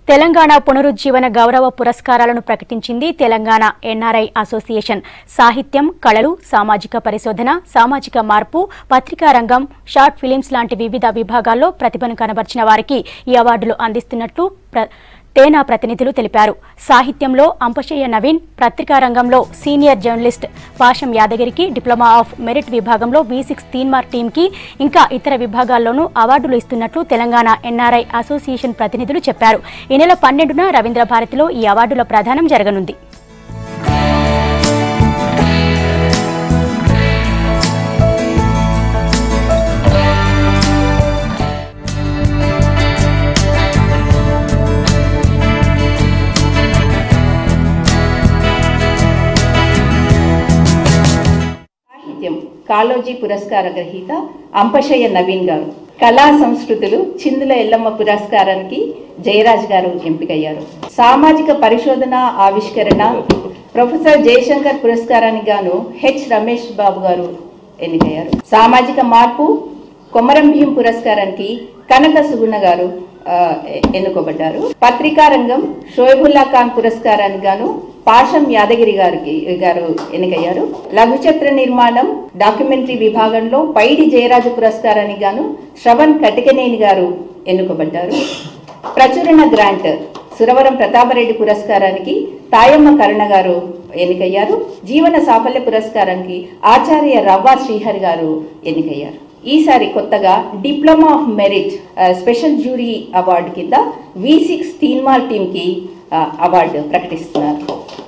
తెలంగాణ పునరుజ్జీవన గౌరవ పురస్కారాలను ప్రకటించింది తెలంగాణ ఎన్ఆర్ఐ అసోసియేషన్ సాహిత్యం కళలు సామాజిక పరిశోధన సామాజిక మార్పు పత్రికా రంగం షార్ట్ ఫిలిమ్స్ లాంటి వివిధ విభాగాల్లో ప్రతిభను కనబర్చిన వారికి ఈ అవార్డులు అందిస్తున్నట్లు ప్ర- తేనా ప్రతినిధులు తెలిపారు సాహిత్యంలో అంపశయ్య నవీన్ పత్రికా రంగంలో సీనియర్ జర్నలిస్ట్ పాషం యాదగిరికి డిప్లొమా ఆఫ్ మెరిట్ విభాగంలో వి సిక్స్ తీన్మార్ టీంకి ఇంకా ఇతర విభాగాల్లోనూ అవార్డులు ఇస్తున్నట్లు తెలంగాణ ఎన్ఆర్ఐ అసోసియేషన్ ప్రతినిధులు చెప్పారు ఈ నెల పన్నెండున రవీంద్ర భారతిలో ఈ అవార్డుల ప్రదానం జరగనుంది సాహిత్యం కాళోజీ పురస్కార గ్రహీత అంపశయ్య నవీన్ గారు కళా సంస్కృతులు చిందుల ఎల్లమ్మ పురస్కారానికి జయరాజ్ గారు ఎంపికయ్యారు సామాజిక పరిశోధన ఆవిష్కరణ ప్రొఫెసర్ జయశంకర్ పురస్కారానికి గాను హెచ్ రమేష్ బాబు గారు ఎన్నికయ్యారు సామాజిక మార్పు కొమరం భీం పురస్కారానికి కనక సుగుణ గారు ఆ, ఎన్నుకోబడ్డారు పత్రికా రంగం షోయబుల్లా ఖాన్ పురస్కారానికి గాను పాషం యాదగిరి గారికి గారు ఎన్నికయ్యారు లఘు చిత్ర నిర్మాణం డాక్యుమెంటరీ విభాగంలో పైడి జయరాజు పురస్కారానికి గాను శ్రవణ్ కటికనేని గారు ఎన్నుకోబడ్డారు ప్రచురణ గ్రాంట్ సురవరం ప్రతాపరెడ్డి పురస్కారానికి తాయమ్మ కరుణ గారు ఎన్నికయ్యారు జీవన సాఫల్య పురస్కారానికి ఆచార్య రవ్వ శ్రీహరి గారు ఎన్నికయ్యారు ఈసారి కొత్తగా డిప్లొమా ఆఫ్ మెరిట్ ఆ, స్పెషల్ జ్యూరీ అవార్డు కింద వి సిక్స్ తీన్మాల్ టీంకి ఆ, అవార్డు ప్రకటిస్తున్నారు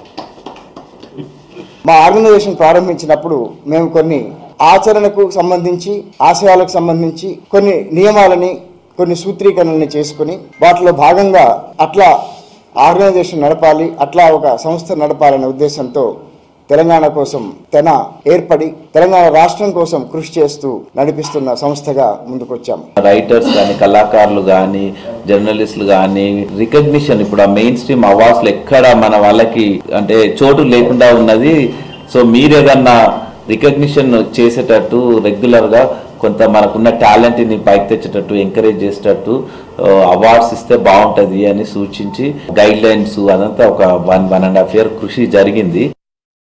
మా ఆర్గనైజేషన్ ప్రారంభించినప్పుడు మేము కొన్ని ఆచరణకు సంబంధించి ఆశయాలకు సంబంధించి కొన్ని నియమాలని కొన్ని సూత్రీకరణల్ని చేసుకుని వాటిలో భాగంగా అట్లా ఆర్గనైజేషన్ నడపాలి అట్లా ఒక సంస్థ నడపాలనే ఉద్దేశంతో తెలంగాణ కోసం తెన ఏర్పడి తెలంగాణ రాష్ట్రం కోసం కృషి చేస్తూ నడిపిస్తున్న సంస్థగా ముందుకొచ్చాము రైటర్స్ కానీ కళాకారులు కానీ జర్నలిస్టులు కానీ రికగ్నిషన్ ఇప్పుడు ఆ మెయిన్ స్ట్రీమ్ అవార్డ్స్లో ఎక్కడ మన వాళ్ళకి అంటే చోటు లేకుండా ఉన్నది సో మీరు ఏదన్నా రికగ్నిషన్ చేసేటట్టు రెగ్యులర్గా కొంత మనకున్న టాలెంట్ని పైకి తెచ్చేటట్టు ఎంకరేజ్ చేసేటట్టు అవార్డ్స్ ఇస్తే బాగుంటుంది అని సూచించి గైడ్ లైన్స్ అదంతా ఒక one one and half year కృషి జరిగింది